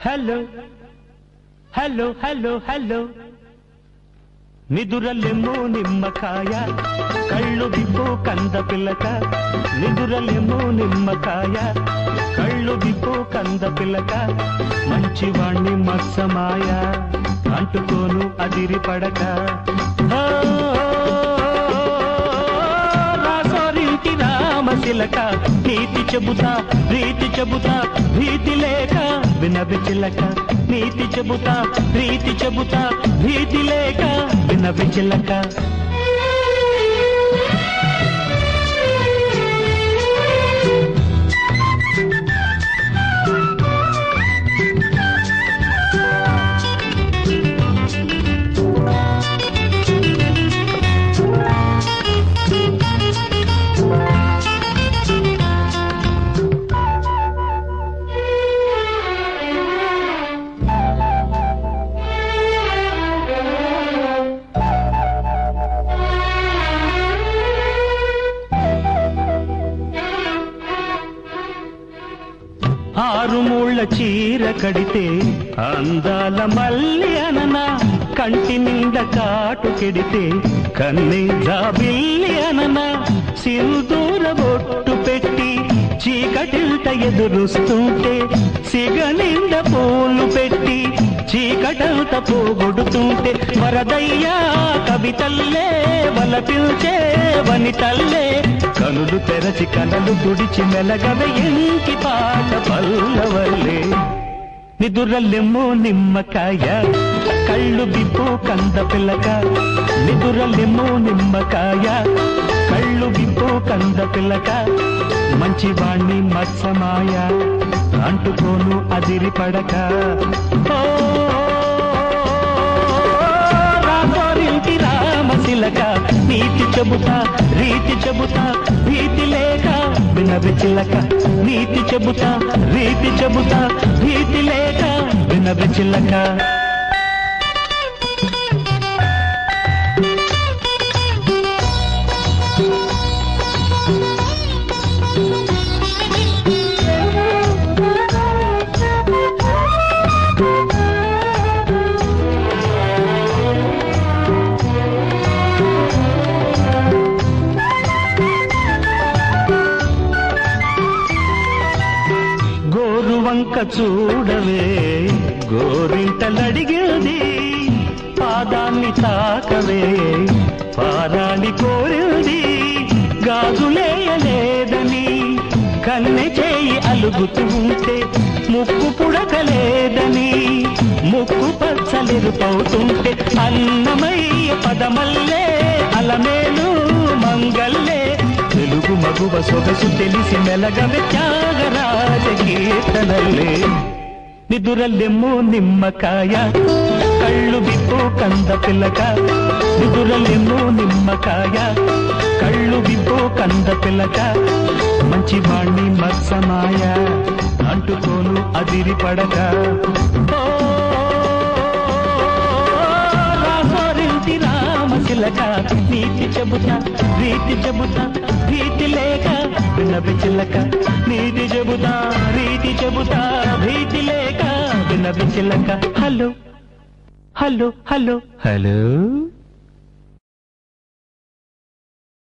hello hello hello hello నిదురలెమ్మో నిమ్మకాయ కళ్ళు విప్పు కంద పిల్లక నిదురలెమ్మో నిమ్మకాయ కళ్ళు విప్పు కంద పిల్లక మంచివాణ్ణి మత్సమాయ అంటుకోను అదిరి పడక ఓ, రాసోరింటి రామశిలక నీతి చెబుతా రీతి చెబుతా భీతి లేక వినవి చిలక నీతి చెబుతా రీతి చెబుతా భీతి లేక వినవి చిలక ఆరు మూళ్ళ చీర కడితే అందాల మల్లి అనన కంటి నిండ కాటు కెడితే కన్నె జాబిల్లి అనన సింధూర బొట్టు పెట్టి చీకటిల్ట ఎదురుస్తుంటే సిగ నిండ పూలు పెట్టి చీకటంత పోగొడుతుంటే వరదయ్యా కవితల్లే వలపిల్చే వనితల్లే కనులు తెరచి కనలు గుడిచి మెలగవే ఇంటి పాట పల్లవల్లే నిదురలెమ్మో నిమ్మకాయ కళ్ళు బిప్పు కంద పిల్లక నిదురలెమ్మో నిమ్మకాయ కళ్ళు బిప్పు కంద పిల్లక మంచివాణ్ణి మత్సమాయ అంటుకోను అదిరి పడక ఓ, రామోరింటి రామశిలక నీతి చెబుతా రీతి చెబుతా భీతి లేక వినవి చిలక నీతి చెబుతా రీతి చెబుతా భీతి లేక వినవి చిలక గోరు వంక చూడవే గోరింటలడిగింది పాదాన్ని తాకవే పారాణి కోరింది గాజులేయలేదని కన్నె చేయి అలుగుతూ ఉంటే ముక్కు పుడకలేదని ముక్కు పచ్చలిరుపవుతుంటే అన్నమయ్య పదమల్లే అలమేలు మంగల్లే తెలుగు మగువ సొగసు తెలిసి మెలగవే త్యాగరాజ కీర్తనల్లే నిదురల్లెమ్మో నిమ్మకాయ కళ్ళు విప్పు కంద పిల్లక నిదురల్లెమ్మో నిమ్మకాయ కళ్ళు విప్పు కంద పిల్లక మంచి వాణ్ణి మత్సమాయ అంటుకోను అదిరి పడక ఓ, రామోరింటి రామశిలక నీతి చెబుతా రీతి చెబుతా భీతి లేక వినవి చిలక నీతి చెబుతా రీతి చెబుతా భీతి లేక వినవి చిలక హలో హలో హలో హలో